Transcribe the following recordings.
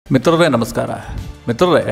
ಮಿತ್ರರೇ ನಮಸ್ಕಾರ ಮಿತ್ರರೇ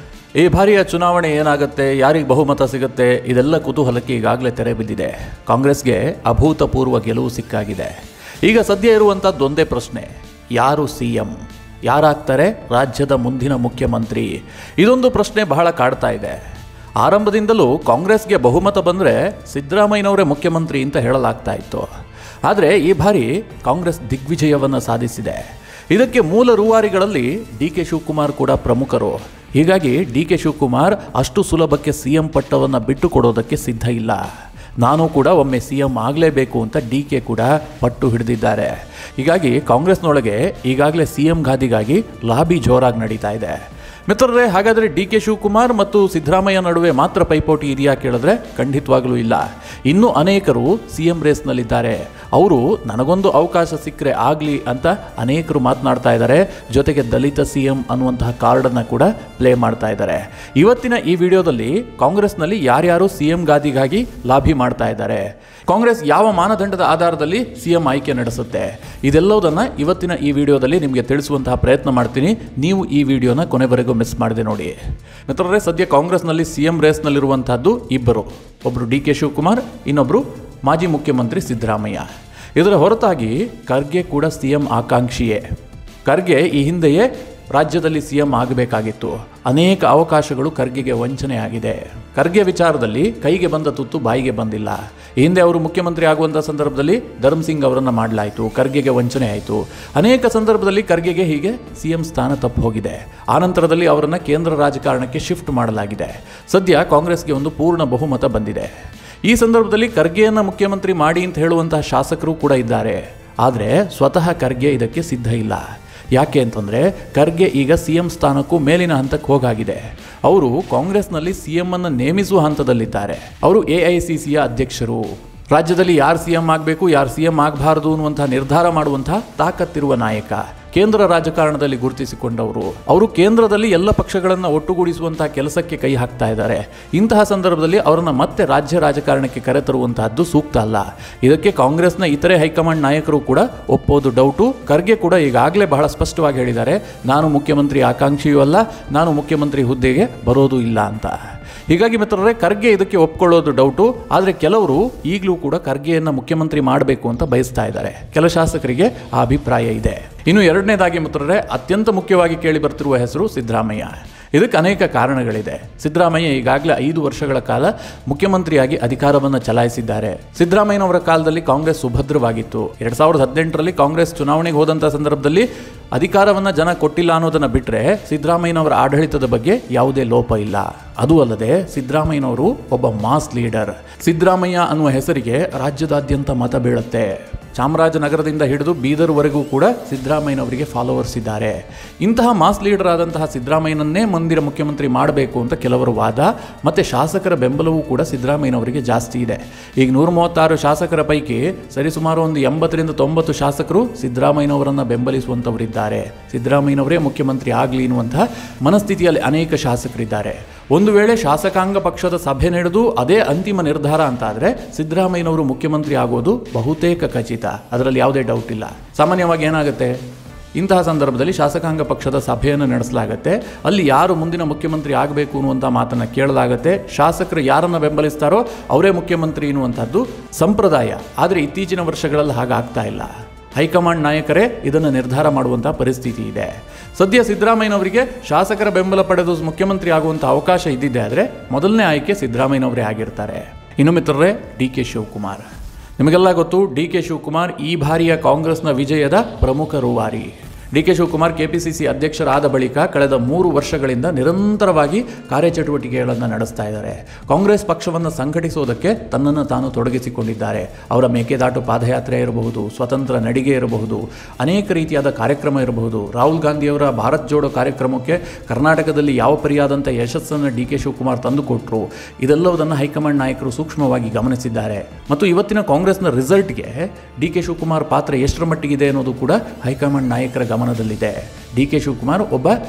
ಈ ಬಾರಿಯ ಚುನಾವಣೆ ಏನಾಗುತ್ತೆ ಯಾರಿಗೆ ಬಹುಮತ ಸಿಗುತ್ತೆ ಇದೆಲ್ಲ ಕುತೂಹಲಕ್ಕೆ ಈಗಾಗಲೇ ತೆರೆ ಬಿದ್ದಿದೆ ಕಾಂಗ್ರೆಸ್ಗೆ ಅಭೂತಪೂರ್ವ ಗೆಲುವು ಸಿಕ್ಕಾಗಿದೆ ಈಗ ಸದ್ಯ ಇರುವಂಥದ್ದೊಂದೇ ಪ್ರಶ್ನೆ ಯಾರು ಸಿ ಎಂ ಯಾರಾಗ್ತಾರೆ ರಾಜ್ಯದ ಮುಂದಿನ ಮುಖ್ಯಮಂತ್ರಿ ಇದೊಂದು ಪ್ರಶ್ನೆ ಬಹಳ ಕಾಡ್ತಾ ಇದೆ ಆರಂಭದಿಂದಲೂ ಕಾಂಗ್ರೆಸ್ಗೆ ಬಹುಮತ ಬಂದರೆ ಸಿದ್ದರಾಮಯ್ಯನವರೇ ಮುಖ್ಯಮಂತ್ರಿ ಅಂತ ಹೇಳಲಾಗ್ತಾ ಇತ್ತು ಆದರೆ ಈ ಬಾರಿ ಕಾಂಗ್ರೆಸ್ ದಿಗ್ವಿಜಯವನ್ನು ಸಾಧಿಸಿದೆ ಇದಕ್ಕೆ ಮೂಲ ರೂವಾರಿಗಳಲ್ಲಿ ಡಿ ಕೆ ಶಿವಕುಮಾರ್ ಕೂಡ ಪ್ರಮುಖರು ಹೀಗಾಗಿ ಡಿ ಕೆ ಶಿವಕುಮಾರ್ ಅಷ್ಟು ಸುಲಭಕ್ಕೆ ಸಿ ಎಂ ಪಟ್ಟವನ್ನು ಬಿಟ್ಟು ಕೊಡೋದಕ್ಕೆ ಸಿದ್ಧ ಇಲ್ಲ ನಾನು ಕೂಡ ಒಮ್ಮೆ ಸಿ ಎಂ ಆಗಲೇಬೇಕು ಅಂತ ಡಿ ಕೆ ಕೂಡ ಪಟ್ಟು ಹಿಡಿದಿದ್ದಾರೆ ಹೀಗಾಗಿ ಕಾಂಗ್ರೆಸ್ನೊಳಗೆ ಈಗಾಗಲೇ ಸಿ ಎಂ ಗಾದಿಗಾಗಿ ಲಾಬಿ ಜೋರಾಗಿ ನಡೀತಾ ಇದೆ ಮಿತ್ರರೇ ಹಾಗಾದರೆ ಡಿ ಕೆ ಶಿವಕುಮಾರ್ ಮತ್ತು ಸಿದ್ದರಾಮಯ್ಯ ನಡುವೆ ಮಾತ್ರ ಪೈಪೋಟಿ ಇದೆಯಾ ಕೇಳಿದ್ರೆ ಖಂಡಿತವಾಗಲೂ ಇಲ್ಲ ಇನ್ನೂ ಅನೇಕರು ಸಿ ಎಂ ರೇಸ್ನಲ್ಲಿದ್ದಾರೆ ಅವರು ನನಗೊಂದು ಅವಕಾಶ ಸಿಕ್ಕರೆ ಆಗಲಿ ಅಂತ ಅನೇಕರು ಮಾತನಾಡ್ತಾ ಇದ್ದಾರೆ ಜೊತೆಗೆ ದಲಿತ ಸಿ ಎಂ ಅನ್ನುವಂತಹ ಕಾರ್ಡನ್ನು ಕೂಡ ಪ್ಲೇ ಮಾಡ್ತಾ ಇದ್ದಾರೆ ಇವತ್ತಿನ ಈ ವಿಡಿಯೋದಲ್ಲಿ ಕಾಂಗ್ರೆಸ್ನಲ್ಲಿ ಯಾರ್ಯಾರು ಸಿ ಎಂ ಗಾದಿಗಾಗಿ ಲಾಭಿ ಮಾಡ್ತಾ ಇದ್ದಾರೆ ಕಾಂಗ್ರೆಸ್ ಯಾವ ಮಾನದಂಡದ ಆಧಾರದಲ್ಲಿ ಸಿ ಎಂ ಆಯ್ಕೆ ನಡೆಸುತ್ತೆ ಇದೆಲ್ಲವುದನ್ನು ಇವತ್ತಿನ ಈ ವಿಡಿಯೋದಲ್ಲಿ ನಿಮಗೆ ತಿಳಿಸುವಂತಹ ಪ್ರಯತ್ನ ಮಾಡ್ತೀನಿ ನೀವು ಈ ವಿಡಿಯೋನ ಕೊನೆವರೆಗೂ ಮಿಸ್ ಮಾಡದೆ ನೋಡಿ ಮಿತ್ರರೇ ಸದ್ಯ ಕಾಂಗ್ರೆಸ್ನಲ್ಲಿ ಸಿ ಎಂ ರೇಸ್ನಲ್ಲಿರುವಂತಹದ್ದು ಇಬ್ಬರು ಒಬ್ಬರು ಡಿ ಕೆ ಶಿವಕುಮಾರ್ ಇನ್ನೊಬ್ಬರು ಮಾಜಿ ಮುಖ್ಯಮಂತ್ರಿ ಸಿದ್ದರಾಮಯ್ಯ ಇದರ ಹೊರತಾಗಿ ಖರ್ಗೆ ಕೂಡ ಸಿ ಎಂ ಆಕಾಂಕ್ಷಿಯೇ ಖರ್ಗೆ ಈ ಹಿಂದೆಯೇ ರಾಜ್ಯದಲ್ಲಿ ಸಿ ಎಂ ಆಗಬೇಕಾಗಿತ್ತು ಅನೇಕ ಅವಕಾಶಗಳು ಖರ್ಗೆಗೆ ವಂಚನೆ ಆಗಿದೆ ಖರ್ಗೆ ವಿಚಾರದಲ್ಲಿ ಕೈಗೆ ಬಂದ ತುತ್ತು ಬಾಯಿಗೆ ಬಂದಿಲ್ಲ ಈ ಹಿಂದೆ ಅವರು ಮುಖ್ಯಮಂತ್ರಿ ಆಗುವಂಥ ಸಂದರ್ಭದಲ್ಲಿ ಧರ್ಮ್ ಸಿಂಗ್ ಅವರನ್ನು ಮಾಡಲಾಯಿತು ಖರ್ಗೆಗೆ ವಂಚನೆ ಆಯಿತು ಅನೇಕ ಸಂದರ್ಭದಲ್ಲಿ ಖರ್ಗೆಗೆ ಹೀಗೆ ಸಿ ಎಂ ಸ್ಥಾನ ತಪ್ಪು ಹೋಗಿದೆ ಆನಂತರದಲ್ಲಿ ಅವರನ್ನು ಕೇಂದ್ರ ರಾಜಕಾರಣಕ್ಕೆ ಶಿಫ್ಟ್ ಮಾಡಲಾಗಿದೆ ಸದ್ಯ ಕಾಂಗ್ರೆಸ್ಗೆ ಒಂದು ಪೂರ್ಣ ಬಹುಮತ ಬಂದಿದೆ ಈ ಸಂದರ್ಭದಲ್ಲಿ ಖರ್ಗೆಯನ್ನು ಮುಖ್ಯಮಂತ್ರಿ ಮಾಡಿ ಅಂತ ಹೇಳುವಂತಹ ಶಾಸಕರು ಕೂಡ ಇದ್ದಾರೆ ಆದರೆ ಸ್ವತಃ ಖರ್ಗೆ ಇದಕ್ಕೆ ಸಿದ್ಧ ಇಲ್ಲ ಯಾಕೆ ಅಂತಂದರೆ ಖರ್ಗೆ ಈಗ ಸಿ ಎಂ ಸ್ಥಾನಕ್ಕೂ ಮೇಲಿನ ಹಂತಕ್ಕೆ ಹೋಗಾಗಿದೆ ಅವರು ಕಾಂಗ್ರೆಸ್ನಲ್ಲಿ ಸಿ ಎಂ ಅನ್ನು ನೇಮಿಸುವ ಹಂತದಲ್ಲಿದ್ದಾರೆ ಅವರು ಎ ಐ ಸಿ ಸಿಯ ಅಧ್ಯಕ್ಷರು ರಾಜ್ಯದಲ್ಲಿ ಯಾರು ಸಿ ಎಂ ಆಗಬೇಕು ಯಾರು ಸಿ ಎಂ ಆಗಬಾರದು ಅನ್ನುವಂತಹ ನಿರ್ಧಾರ ಮಾಡುವಂತಹ ತಾಕತ್ತಿರುವ ನಾಯಕ ಕೇಂದ್ರ ರಾಜಕಾರಣದಲ್ಲಿ ಗುರುತಿಸಿಕೊಂಡವರು ಅವರು ಕೇಂದ್ರದಲ್ಲಿ ಎಲ್ಲ ಪಕ್ಷಗಳನ್ನು ಒಟ್ಟುಗೂಡಿಸುವಂತಹ ಕೆಲಸಕ್ಕೆ ಕೈ ಹಾಕ್ತಾ ಇದ್ದಾರೆ ಇಂತಹ ಸಂದರ್ಭದಲ್ಲಿ ಅವರನ್ನು ಮತ್ತೆ ರಾಜ್ಯ ರಾಜಕಾರಣಕ್ಕೆ ಕರೆತರುವಂತಹದ್ದು ಸೂಕ್ತ ಅಲ್ಲ ಇದಕ್ಕೆ ಕಾಂಗ್ರೆಸ್ನ ಇತರೆ ಹೈಕಮಾಂಡ್ ನಾಯಕರು ಕೂಡ ಒಪ್ಪೋದು ಡೌಟು ಖರ್ಗೆ ಕೂಡ ಈಗಾಗಲೇ ಬಹಳ ಸ್ಪಷ್ಟವಾಗಿ ಹೇಳಿದ್ದಾರೆ ನಾನು ಮುಖ್ಯಮಂತ್ರಿ ಆಕಾಂಕ್ಷಿಯೂ ಅಲ್ಲ ನಾನು ಮುಖ್ಯಮಂತ್ರಿ ಹುದ್ದೆಗೆ ಬರೋದು ಇಲ್ಲ ಅಂತ ಹೀಗಾಗಿ ಮಿತ್ರರೇ ಖರ್ಗೆ ಇದಕ್ಕೆ ಒಪ್ಕೊಳ್ಳೋದು ಡೌಟು ಆದರೆ ಕೆಲವರು ಈಗಲೂ ಕೂಡ ಖರ್ಗೆಯನ್ನು ಮುಖ್ಯಮಂತ್ರಿ ಮಾಡಬೇಕು ಅಂತ ಬಯಸ್ತಾ ಇದ್ದಾರೆ ಕೆಲ ಶಾಸಕರಿಗೆ ಆ ಅಭಿಪ್ರಾಯ ಇದೆ ಇನ್ನು ಎರಡನೇದಾಗಿ ಮಿತ್ರರೇ ಅತ್ಯಂತ ಮುಖ್ಯವಾಗಿ ಕೇಳಿ ಬರ್ತಿರುವ ಹೆಸರು ಸಿದ್ದರಾಮಯ್ಯ ಇದಕ್ಕೆ ಅನೇಕ ಕಾರಣಗಳಿದೆ ಸಿದ್ದರಾಮಯ್ಯ ಈಗಾಗಲೇ ಐದು ವರ್ಷಗಳ ಕಾಲ ಮುಖ್ಯಮಂತ್ರಿಯಾಗಿ ಅಧಿಕಾರವನ್ನು ಚಲಾಯಿಸಿದ್ದಾರೆ ಸಿದ್ದರಾಮಯ್ಯನವರ ಕಾಲದಲ್ಲಿ ಕಾಂಗ್ರೆಸ್ ಸುಭದ್ರವಾಗಿತ್ತು ಎರಡ್ ಸಾವಿರದ ಹದಿನೆಂಟರಲ್ಲಿ ಕಾಂಗ್ರೆಸ್ ಚುನಾವಣೆಗೆ ಹೋದಂಥ ಸಂದರ್ಭದಲ್ಲಿ ಅಧಿಕಾರವನ್ನು ಜನ ಕೊಟ್ಟಿಲ್ಲ ಅನ್ನೋದನ್ನು ಬಿಟ್ಟರೆ ಸಿದ್ದರಾಮಯ್ಯನವರ ಆಡಳಿತದ ಬಗ್ಗೆ ಯಾವುದೇ ಲೋಪ ಇಲ್ಲ ಅದು ಅಲ್ಲದೆ ಸಿದ್ದರಾಮಯ್ಯನವರು ಒಬ್ಬ ಮಾಸ್ ಲೀಡರ್ ಸಿದ್ದರಾಮಯ್ಯ ಅನ್ನುವ ಹೆಸರಿಗೆ ರಾಜ್ಯದಾದ್ಯಂತ ಮತ ಬೀಳುತ್ತೆ ಚಾಮರಾಜನಗರದಿಂದ ಹಿಡಿದು ಬೀದರ್ವರೆಗೂ ಕೂಡ ಸಿದ್ದರಾಮಯ್ಯನವರಿಗೆ ಫಾಲೋವರ್ಸ್ ಇದ್ದಾರೆ ಇಂತಹ ಮಾಸ್ ಲೀಡರ್ ಆದಂತಹ ಸಿದ್ದರಾಮಯ್ಯನನ್ನೇ ಮಂದಿರ ಮುಖ್ಯಮಂತ್ರಿ ಮಾಡಬೇಕು ಅಂತ ಕೆಲವರ ವಾದ ಮತ್ತು ಶಾಸಕರ ಬೆಂಬಲವೂ ಕೂಡ ಸಿದ್ದರಾಮಯ್ಯನವರಿಗೆ ಜಾಸ್ತಿ ಇದೆ ಈಗ ನೂರ ಮೂವತ್ತಾರು ಶಾಸಕರ ಪೈಕಿ ಸರಿಸುಮಾರು ಒಂದು ಎಂಬತ್ತರಿಂದ ತೊಂಬತ್ತು ಶಾಸಕರು ಸಿದ್ದರಾಮಯ್ಯನವರನ್ನು ಬೆಂಬಲಿಸುವಂಥವರಿದ್ದಾರೆ ಸಿದ್ದರಾಮಯ್ಯನವರೇ ಮುಖ್ಯಮಂತ್ರಿ ಆಗಲಿ ಎನ್ನುವಂತಹ ಮನಸ್ಥಿತಿಯಲ್ಲಿ ಅನೇಕ ಶಾಸಕರಿದ್ದಾರೆ ಒಂದು ವೇಳೆ ಶಾಸಕಾಂಗ ಪಕ್ಷದ ಸಭೆ ನಡೆದು ಅದೇ ಅಂತಿಮ ನಿರ್ಧಾರ ಅಂತಾದರೆ ಸಿದ್ದರಾಮಯ್ಯನವರು ಮುಖ್ಯಮಂತ್ರಿ ಆಗೋದು ಬಹುತೇಕ ಖಚಿತ ಅದರಲ್ಲಿ ಯಾವುದೇ ಡೌಟ್ ಇಲ್ಲ ಸಾಮಾನ್ಯವಾಗಿ ಏನಾಗುತ್ತೆ ಇಂತಹ ಸಂದರ್ಭದಲ್ಲಿ ಶಾಸಕಾಂಗ ಪಕ್ಷದ ಸಭೆಯನ್ನು ನಡೆಸಲಾಗುತ್ತೆ ಅಲ್ಲಿ ಯಾರು ಮುಂದಿನ ಮುಖ್ಯಮಂತ್ರಿ ಆಗಬೇಕು ಅನ್ನುವಂಥ ಮಾತನ್ನು ಕೇಳಲಾಗುತ್ತೆ ಶಾಸಕರು ಯಾರನ್ನು ಬೆಂಬಲಿಸ್ತಾರೋ ಅವರೇ ಮುಖ್ಯಮಂತ್ರಿ ಎನ್ನುವಂಥದ್ದು ಸಂಪ್ರದಾಯ ಆದರೆ ಇತ್ತೀಚಿನ ವರ್ಷಗಳಲ್ಲಿ ಹಾಗಾಗ್ತಾ ಇಲ್ಲ ಹೈಕಮಾಂಡ್ ನಾಯಕರೇ ಇದನ್ನು ನಿರ್ಧಾರ ಮಾಡುವಂಥ ಪರಿಸ್ಥಿತಿ ಇದೆ ಸದ್ಯ ಸಿದ್ದರಾಮಯ್ಯನವರಿಗೆ ಶಾಸಕರ ಬೆಂಬಲ ಪಡೆದು ಮುಖ್ಯಮಂತ್ರಿ ಆಗುವಂಥ ಅವಕಾಶ ಇದ್ದಿದ್ದೆ ಆದರೆ ಮೊದಲನೇ ಆಯ್ಕೆ ಸಿದ್ದರಾಮಯ್ಯನವರೇ ಆಗಿರ್ತಾರೆ ಇನ್ನು ಮಿತ್ರರೇ ಡಿ ಕೆ ಶಿವಕುಮಾರ್ ನಿಮಗೆಲ್ಲ ಗೊತ್ತು ಡಿ ಕೆ ಶಿವಕುಮಾರ್ ಈ ಬಾರಿಯ ಕಾಂಗ್ರೆಸ್ನ ವಿಜಯದ ಪ್ರಮುಖ ರೂವಾರಿ ಡಿ ಕೆ ಶಿವಕುಮಾರ್ ಕೆಪಿಸಿಸಿ ಅಧ್ಯಕ್ಷರಾದ ಬಳಿಕ ಕಳೆದ ಮೂರು ವರ್ಷಗಳಿಂದ ನಿರಂತರವಾಗಿ ಕಾರ್ಯಚಟುವಟಿಕೆಗಳನ್ನು ನಡೆಸ್ತಾ ಇದ್ದಾರೆ ಕಾಂಗ್ರೆಸ್ ಪಕ್ಷವನ್ನು ಸಂಘಟಿಸುವುದಕ್ಕೆ ತನ್ನನ್ನು ತಾನು ತೊಡಗಿಸಿಕೊಂಡಿದ್ದಾರೆ ಅವರ ಮೇಕೆದಾಟು ಪಾದಯಾತ್ರೆ ಇರಬಹುದು ಸ್ವತಂತ್ರ ನಡಿಗೆ ಇರಬಹುದು ಅನೇಕ ರೀತಿಯಾದ ಕಾರ್ಯಕ್ರಮ ಇರಬಹುದು ರಾಹುಲ್ ಗಾಂಧಿಯವರ ಭಾರತ್ ಜೋಡೋ ಕಾರ್ಯಕ್ರಮಕ್ಕೆ ಕರ್ನಾಟಕದಲ್ಲಿ ಯಾವ ಪರಿಯಾದಂಥ ಯಶಸ್ಸನ್ನು ಡಿ ಕೆ ಶಿವಕುಮಾರ್ ತಂದುಕೊಟ್ರು ಇದೆಲ್ಲವುದನ್ನು ಹೈಕಮಾಂಡ್ ನಾಯಕರು ಸೂಕ್ಷ್ಮವಾಗಿ ಗಮನಿಸಿದ್ದಾರೆ ಮತ್ತು ಇವತ್ತಿನ ಕಾಂಗ್ರೆಸ್ನ ರಿಸಲ್ಟ್ಗೆ ಡಿ ಕೆ ಶಿವಕುಮಾರ್ ಪಾತ್ರ ಎಷ್ಟರ ಮಟ್ಟಿಗಿದೆ ಅನ್ನೋದು ಕೂಡ ಹೈಕಮಾಂಡ್ ನಾಯಕರ ಗಮನದಲ್ಲಿದೆ ಡಿ ಕೆ ಶಿವಕುಮಾರ್ ಒಬ್ಬ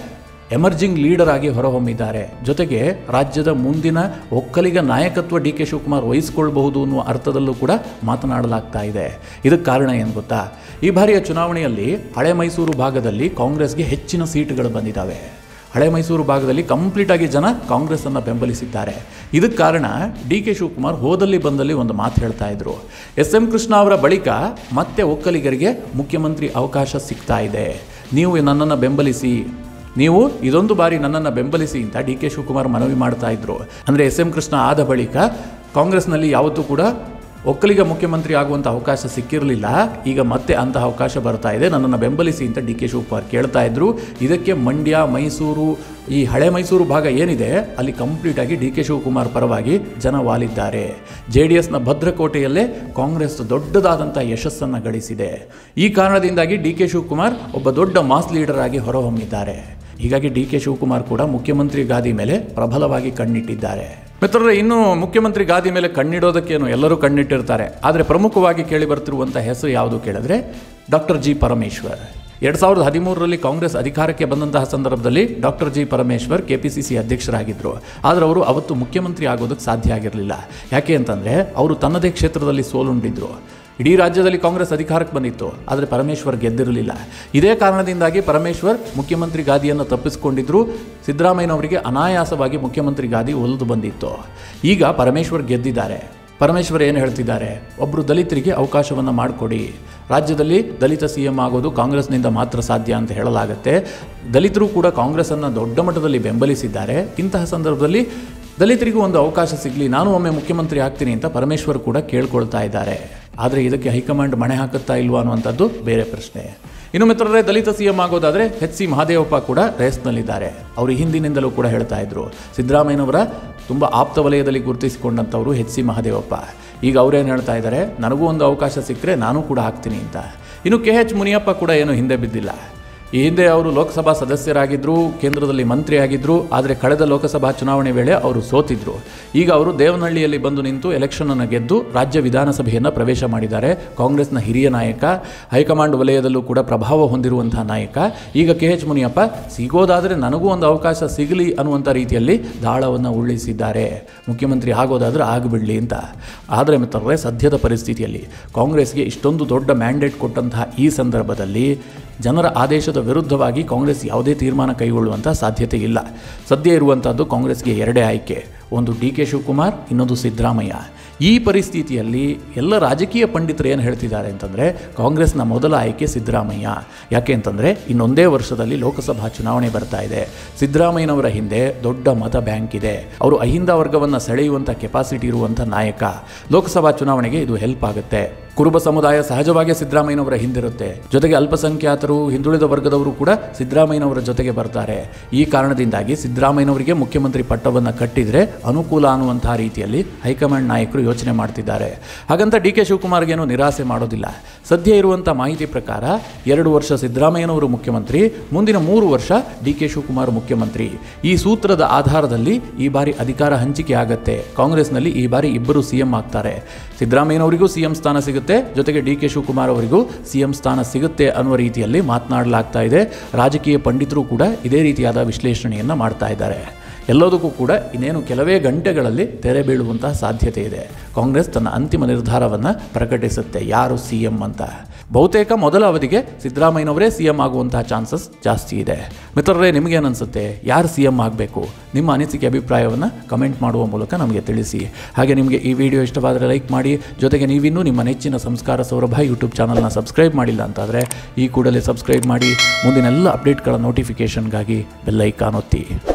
ಎಮರ್ಜಿಂಗ್ ಲೀಡರ್ ಆಗಿ ಹೊರಹೊಮ್ಮಿದ್ದಾರೆ ಜೊತೆಗೆ ರಾಜ್ಯದ ಮುಂದಿನ ಒಕ್ಕಲಿಗ ನಾಯಕತ್ವ ಡಿ ಕೆ ಶಿವಕುಮಾರ್ ವಹಿಸಿಕೊಳ್ಬಹುದು ಅನ್ನುವ ಅರ್ಥದಲ್ಲೂ ಕೂಡ ಮಾತನಾಡಲಾಗ್ತಾ ಇದೆ ಇದಕ್ಕೆ ಕಾರಣ ಏನು ಗೊತ್ತಾ ಈ ಬಾರಿಯ ಚುನಾವಣೆಯಲ್ಲಿ ಹಳೆ ಮೈಸೂರು ಭಾಗದಲ್ಲಿ ಕಾಂಗ್ರೆಸ್ಗೆ ಹೆಚ್ಚಿನ ಸೀಟುಗಳು ಬಂದಿದ್ದಾವೆ ಹಳೆ ಮೈಸೂರು ಭಾಗದಲ್ಲಿ ಕಂಪ್ಲೀಟ್ ಆಗಿ ಜನ ಕಾಂಗ್ರೆಸ್ ಅನ್ನು ಬೆಂಬಲಿಸಿದ್ದಾರೆ ಇದಕ್ಕೆ ಕಾರಣ ಡಿ ಕೆ ಶಿವಕುಮಾರ್ ಹೋದಲ್ಲಿ ಬಂದಲ್ಲಿ ಒಂದು ಮಾತು ಹೇಳ್ತಾ ಇದ್ರು ಎಸ್ ಎಂ ಕೃಷ್ಣ ಅವರ ಬಳಿಕ ಮತ್ತೆ ಒಕ್ಕಲಿಗರಿಗೆ ಮುಖ್ಯಮಂತ್ರಿ ಅವಕಾಶ ಸಿಗ್ತಾ ಇದೆ ನೀವು ನನ್ನನ್ನು ಬೆಂಬಲಿಸಿ ನೀವು ಇದೊಂದು ಬಾರಿ ನನ್ನನ್ನು ಬೆಂಬಲಿಸಿ ಅಂತ ಡಿ ಕೆ ಶಿವಕುಮಾರ್ ಮನವಿ ಮಾಡ್ತಾ ಇದ್ರು ಅಂದರೆ ಎಸ್ ಎಂ ಕೃಷ್ಣ ಆದ ಬಳಿಕ ಕಾಂಗ್ರೆಸ್ನಲ್ಲಿ ಯಾವತ್ತೂ ಕೂಡ ಒಕ್ಕಲಿಗ ಮುಖ್ಯಮಂತ್ರಿ ಆಗುವಂಥ ಅವಕಾಶ ಸಿಕ್ಕಿರಲಿಲ್ಲ ಈಗ ಮತ್ತೆ ಅಂತಹ ಅವಕಾಶ ಬರ್ತಾ ಇದೆ ನನ್ನನ್ನು ಬೆಂಬಲಿಸಿ ಅಂತ ಡಿ ಕೆ ಶಿವಕುಮಾರ್ ಕೇಳ್ತಾ ಇದ್ರು ಇದಕ್ಕೆ ಮಂಡ್ಯ ಮೈಸೂರು ಈ ಹಳೆ ಮೈಸೂರು ಭಾಗ ಏನಿದೆ ಅಲ್ಲಿ ಕಂಪ್ಲೀಟ್ ಆಗಿ ಡಿ ಕೆ ಶಿವಕುಮಾರ್ ಪರವಾಗಿ ಜನ ವಾಲಿದ್ದಾರೆ ಜೆ ಡಿ ಎಸ್ನ ಭದ್ರಕೋಟೆಯಲ್ಲೇ ಕಾಂಗ್ರೆಸ್ ದೊಡ್ಡದಾದಂಥ ಯಶಸ್ಸನ್ನು ಗಳಿಸಿದೆ ಈ ಕಾರಣದಿಂದಾಗಿ ಡಿ ಕೆ ಶಿವಕುಮಾರ್ ಒಬ್ಬ ದೊಡ್ಡ ಮಾಸ್ ಲೀಡರ್ ಆಗಿ ಹೊರಹೊಮ್ಮಿದ್ದಾರೆ ಹೀಗಾಗಿ ಡಿ ಕೆ ಶಿವಕುಮಾರ್ ಕೂಡ ಮುಖ್ಯಮಂತ್ರಿ ಗಾದಿ ಮೇಲೆ ಪ್ರಬಲವಾಗಿ ಕಣ್ಣಿಟ್ಟಿದ್ದಾರೆ ಮಿತ್ರರೇ ಇನ್ನು ಮುಖ್ಯಮಂತ್ರಿ ಗಾದಿ ಮೇಲೆ ಕಣ್ಣಿಡೋದಕ್ಕೇನು ಎಲ್ಲರೂ ಕಣ್ಣಿಟ್ಟಿರ್ತಾರೆ ಆದರೆ ಪ್ರಮುಖವಾಗಿ ಕೇಳಿ ಬರ್ತಿರುವಂಥ ಹೆಸರು ಯಾವುದು ಕೇಳಿದ್ರೆ ಡಾಕ್ಟರ್ ಜಿ ಪರಮೇಶ್ವರ್ ಎರಡು ಸಾವಿರದ ಹದಿಮೂರರಲ್ಲಿ ಕಾಂಗ್ರೆಸ್ ಅಧಿಕಾರಕ್ಕೆ ಬಂದಂತಹ ಸಂದರ್ಭದಲ್ಲಿ doctor G Parameshwar K P C C ಅಧ್ಯಕ್ಷರಾಗಿದ್ದರು ಆದರೆ ಅವರು ಅವತ್ತು ಮುಖ್ಯಮಂತ್ರಿ ಆಗೋದಕ್ಕೆ ಸಾಧ್ಯ ಆಗಿರಲಿಲ್ಲ ಯಾಕೆ ಅಂತಂದರೆ ಅವರು ತನ್ನದೇ ಕ್ಷೇತ್ರದಲ್ಲಿ ಸೋಲುಂಡಿದ್ರು ಇಡೀ ರಾಜ್ಯದಲ್ಲಿ ಕಾಂಗ್ರೆಸ್ ಅಧಿಕಾರಕ್ಕೆ ಬಂದಿತ್ತು ಆದರೆ ಪರಮೇಶ್ವರ್ ಗೆದ್ದಿರಲಿಲ್ಲ ಇದೇ ಕಾರಣದಿಂದಾಗಿ ಪರಮೇಶ್ವರ್ ಮುಖ್ಯಮಂತ್ರಿ ಗಾದಿಯನ್ನು ತಪ್ಪಿಸಿಕೊಂಡಿದ್ರು ಸಿದ್ದರಾಮಯ್ಯನವರಿಗೆ ಅನಾಯಾಸವಾಗಿ ಮುಖ್ಯಮಂತ್ರಿ ಗಾದಿ ಒಲಿದು ಬಂದಿತ್ತು ಈಗ ಪರಮೇಶ್ವರ್ ಗೆದ್ದಿದ್ದಾರೆ ಪರಮೇಶ್ವರ್ ಏನು ಹೇಳ್ತಿದ್ದಾರೆ ಒಬ್ಬರು ದಲಿತರಿಗೆ ಅವಕಾಶವನ್ನು ಮಾಡಿಕೊಡಿ ರಾಜ್ಯದಲ್ಲಿ ದಲಿತ ಸಿ ಎಂ ಆಗೋದು ಕಾಂಗ್ರೆಸ್ನಿಂದ ಮಾತ್ರ ಸಾಧ್ಯ ಅಂತ ಹೇಳಲಾಗುತ್ತೆ ದಲಿತರು ಕೂಡ ಕಾಂಗ್ರೆಸ್ಸನ್ನು ದೊಡ್ಡ ಮಟ್ಟದಲ್ಲಿ ಬೆಂಬಲಿಸಿದ್ದಾರೆ ಇಂತಹ ಸಂದರ್ಭದಲ್ಲಿ ದಲಿತರಿಗೂ ಒಂದು ಅವಕಾಶ ಸಿಗಲಿ ನಾನು ಒಮ್ಮೆ ಮುಖ್ಯಮಂತ್ರಿ ಆಗ್ತೀನಿ ಅಂತ ಪರಮೇಶ್ವರ್ ಕೂಡ ಕೇಳ್ಕೊಳ್ತಾ ಇದ್ದಾರೆ ಆದರೆ ಇದಕ್ಕೆ ಹೈಕಮಾಂಡ್ ಮಣೆ ಹಾಕುತ್ತಾ ಇಲ್ವಾ ಅನ್ನುವಂಥದ್ದು ಬೇರೆ ಪ್ರಶ್ನೆ ಇನ್ನು ಮಿತ್ರರೇ ದಲಿತ ಸಿ ಎಂ ಆಗೋದಾದರೆ ಎಚ್ ಸಿ ಮಹಾದೇವಪ್ಪ ಕೂಡ ರೇಸ್ನಲ್ಲಿದ್ದಾರೆ ಅವರು ಹಿಂದಿನಿಂದಲೂ ಕೂಡ ಹೇಳ್ತಾ ಇದ್ರು ಸಿದ್ದರಾಮಯ್ಯನವರ ತುಂಬ ಆಪ್ತ ವಲಯದಲ್ಲಿ ಗುರುತಿಸಿಕೊಂಡಂಥವರು ಎಚ್ ಸಿ ಮಹಾದೇವಪ್ಪ ಈಗ ಅವರೇನು ಹೇಳ್ತಾ ಇದ್ದಾರೆ ನನಗೂ ಒಂದು ಅವಕಾಶ ಸಿಕ್ಕರೆ ನಾನು ಕೂಡ ಆಗ್ತೀನಿ ಅಂತ ಇನ್ನು ಕೆ ಎಚ್ ಮುನಿಯಪ್ಪ ಕೂಡ ಏನು ಹಿಂದೆ ಬಿದ್ದಿಲ್ಲ ಈ ಹಿಂದೆ ಅವರು ಲೋಕಸಭಾ ಸದಸ್ಯರಾಗಿದ್ದರು ಕೇಂದ್ರದಲ್ಲಿ ಮಂತ್ರಿ ಆಗಿದ್ದರು ಆದರೆ ಕಳೆದ ಲೋಕಸಭಾ ಚುನಾವಣೆ ವೇಳೆ ಅವರು ಸೋತಿದ್ರು ಈಗ ಅವರು ದೇವನಹಳ್ಳಿಯಲ್ಲಿ ಬಂದು ನಿಂತು ಎಲೆಕ್ಷನನ್ನು ಗೆದ್ದು ರಾಜ್ಯ ವಿಧಾನಸಭೆಯನ್ನು ಪ್ರವೇಶ ಮಾಡಿದ್ದಾರೆ ಕಾಂಗ್ರೆಸ್ನ ಹಿರಿಯ ನಾಯಕ ಹೈಕಮಾಂಡ್ ವಲಯದಲ್ಲೂ ಕೂಡ ಪ್ರಭಾವ ಹೊಂದಿರುವಂತಹ ನಾಯಕ ಈಗ ಕೆ ಎಚ್ ಮುನಿಯಪ್ಪ ಸಿಗೋದಾದರೆ ನನಗೂ ಒಂದು ಅವಕಾಶ ಸಿಗಲಿ ಅನ್ನುವಂಥ ರೀತಿಯಲ್ಲಿ ದಾಳವನ್ನು ಉರುಳಿಸಿದ್ದಾರೆ ಮುಖ್ಯಮಂತ್ರಿ ಆಗೋದಾದರೆ ಆಗಿಬಿಡಲಿ ಅಂತ ಆದರೆ ಮಿತ್ರರೇ ಸದ್ಯದ ಪರಿಸ್ಥಿತಿಯಲ್ಲಿ ಕಾಂಗ್ರೆಸ್ಗೆ ಇಷ್ಟೊಂದು ದೊಡ್ಡ ಮ್ಯಾಂಡೇಟ್ ಕೊಟ್ಟಂತಹ ಈ ಸಂದರ್ಭದಲ್ಲಿ ಜನರ ಆದೇಶದ ವಿರುದ್ಧವಾಗಿ ಕಾಂಗ್ರೆಸ್ ಯಾವುದೇ ತೀರ್ಮಾನ ಕೈಗೊಳ್ಳುವಂಥ ಸಾಧ್ಯತೆ ಇಲ್ಲ ಸದ್ಯ ಇರುವಂಥದ್ದು ಕಾಂಗ್ರೆಸ್ಗೆ ಎರಡೇ ಆಯ್ಕೆ ಒಂದು ಡಿ ಕೆ ಶಿವಕುಮಾರ್ ಇನ್ನೊಂದು ಸಿದ್ದರಾಮಯ್ಯ ಈ ಪರಿಸ್ಥಿತಿಯಲ್ಲಿ ಎಲ್ಲ ರಾಜಕೀಯ ಪಂಡಿತರು ಏನು ಹೇಳ್ತಿದ್ದಾರೆ ಅಂತಂದರೆ ಕಾಂಗ್ರೆಸ್ನ ಮೊದಲ ಆಯ್ಕೆ ಸಿದ್ದರಾಮಯ್ಯ ಯಾಕೆ ಅಂತಂದರೆ ಇನ್ನೊಂದೇ ವರ್ಷದಲ್ಲಿ ಲೋಕಸಭಾ ಚುನಾವಣೆ ಬರ್ತಾ ಇದೆ ಸಿದ್ದರಾಮಯ್ಯನವರ ಹಿಂದೆ ದೊಡ್ಡ ಮತ ಬ್ಯಾಂಕ್ ಇದೆ ಅವರು ಅಹಿಂದ ವರ್ಗವನ್ನು ಸೆಳೆಯುವಂಥ ಕೆಪಾಸಿಟಿ ಇರುವಂಥ ನಾಯಕ ಲೋಕಸಭಾ ಚುನಾವಣೆಗೆ ಇದು ಹೆಲ್ಪ್ ಆಗುತ್ತೆ ಕುರುಬ ಸಮುದಾಯ ಸಹಜವಾಗಿ ಸಿದ್ದರಾಮಯ್ಯನವರ ಹಿಂದಿರುತ್ತೆ ಜೊತೆಗೆ ಅಲ್ಪಸಂಖ್ಯಾತರು ಹಿಂದುಳಿದ ವರ್ಗದವರು ಕೂಡ ಸಿದ್ದರಾಮಯ್ಯನವರ ಜೊತೆಗೆ ಬರ್ತಾರೆ ಈ ಕಾರಣದಿಂದಾಗಿ ಸಿದ್ದರಾಮಯ್ಯನವರಿಗೆ ಮುಖ್ಯಮಂತ್ರಿ ಪಟ್ಟವನ್ನು ಕಟ್ಟಿದರೆ ಅನುಕೂಲ ಅನ್ನುವಂತಹ ರೀತಿಯಲ್ಲಿ ಹೈಕಮಾಂಡ್ ನಾಯಕರು ಯೋಚನೆ ಮಾಡ್ತಿದ್ದಾರೆ ಹಾಗಂತ ಡಿ ಕೆ ಶಿವಕುಮಾರ್ಗೇನು ನಿರಾಸೆ ಮಾಡೋದಿಲ್ಲ ಸದ್ಯ ಇರುವಂಥ ಮಾಹಿತಿ ಪ್ರಕಾರ ಎರಡು ವರ್ಷ ಸಿದ್ದರಾಮಯ್ಯನವರು ಮುಖ್ಯಮಂತ್ರಿ ಮುಂದಿನ ಮೂರು ವರ್ಷ ಡಿ ಕೆ ಶಿವಕುಮಾರ್ ಮುಖ್ಯಮಂತ್ರಿ ಈ ಸೂತ್ರದ ಆಧಾರದಲ್ಲಿ ಈ ಬಾರಿ ಅಧಿಕಾರ ಹಂಚಿಕೆ ಆಗತ್ತೆ ಕಾಂಗ್ರೆಸ್ನಲ್ಲಿ ಈ ಬಾರಿ ಇಬ್ಬರು ಸಿಎಂ ಆಗ್ತಾರೆ ಸಿದ್ದರಾಮಯ್ಯನವರಿಗೂ ಸಿಎಂ ಸ್ಥಾನ ಸಿಗುತ್ತೆ ಜೊತೆಗೆ ಡಿ ಕೆ ಶಿವಕುಮಾರ್ ಅವರಿಗೂ ಸಿಎಂ ಸ್ಥಾನ ಸಿಗುತ್ತೆ ಅನ್ನುವ ರೀತಿಯಲ್ಲಿ ಮಾತನಾಡಲಾಗ್ತಾ ಇದೆ ರಾಜಕೀಯ ಪಂಡಿತರು ಕೂಡ ಇದೇ ರೀತಿಯಾದ ವಿಶ್ಲೇಷಣೆಯನ್ನು ಮಾಡ್ತಾ ಇದ್ದಾರೆ ಎಲ್ಲದಕ್ಕೂ ಕೂಡ ಇನ್ನೇನು ಕೆಲವೇ ಗಂಟೆಗಳಲ್ಲಿ ತೆರೆ ಬೀಳುವಂತಹ ಸಾಧ್ಯತೆ ಇದೆ ಕಾಂಗ್ರೆಸ್ ತನ್ನ ಅಂತಿಮ ನಿರ್ಧಾರವನ್ನು ಪ್ರಕಟಿಸುತ್ತೆ ಯಾರು ಸಿ ಎಂ ಅಂತ ಬಹುತೇಕ ಮೊದಲ ಅವಧಿಗೆ ಸಿದ್ದರಾಮಯ್ಯನವರೇ ಸಿ ಎಂ ಆಗುವಂತಹ ಚಾನ್ಸಸ್ ಜಾಸ್ತಿ ಇದೆ ಮಿತ್ರರೇ ನಿಮಗೇನು ಅನಿಸುತ್ತೆ ಯಾರು ಸಿ ಎಂ ಆಗಬೇಕು ನಿಮ್ಮ ಅನಿಸಿಕೆ ಅಭಿಪ್ರಾಯವನ್ನು ಕಮೆಂಟ್ ಮಾಡುವ ಮೂಲಕ ನಮಗೆ ತಿಳಿಸಿ ಹಾಗೆ ನಿಮಗೆ ಈ ವಿಡಿಯೋ ಇಷ್ಟವಾದರೆ ಲೈಕ್ ಮಾಡಿ ಜೊತೆಗೆ ನೀವಿನ್ನೂ ನಿಮ್ಮ ನೆಚ್ಚಿನ ಸಂಸ್ಕಾರ ಸೌರಭ ಯೂಟ್ಯೂಬ್ ಚಾನಲ್ನ ಸಬ್ಸ್ಕ್ರೈಬ್ ಮಾಡಿಲ್ಲ ಅಂತಾದರೆ ಈ ಕೂಡಲೇ ಸಬ್ಸ್ಕ್ರೈಬ್ ಮಾಡಿ ಮುಂದಿನ ಎಲ್ಲ ಅಪ್ಡೇಟ್ಗಳ ನೋಟಿಫಿಕೇಷನ್ಗಾಗಿ ಬೆಲ್ಲೈಕಾನ್ ಒತ್ತಿ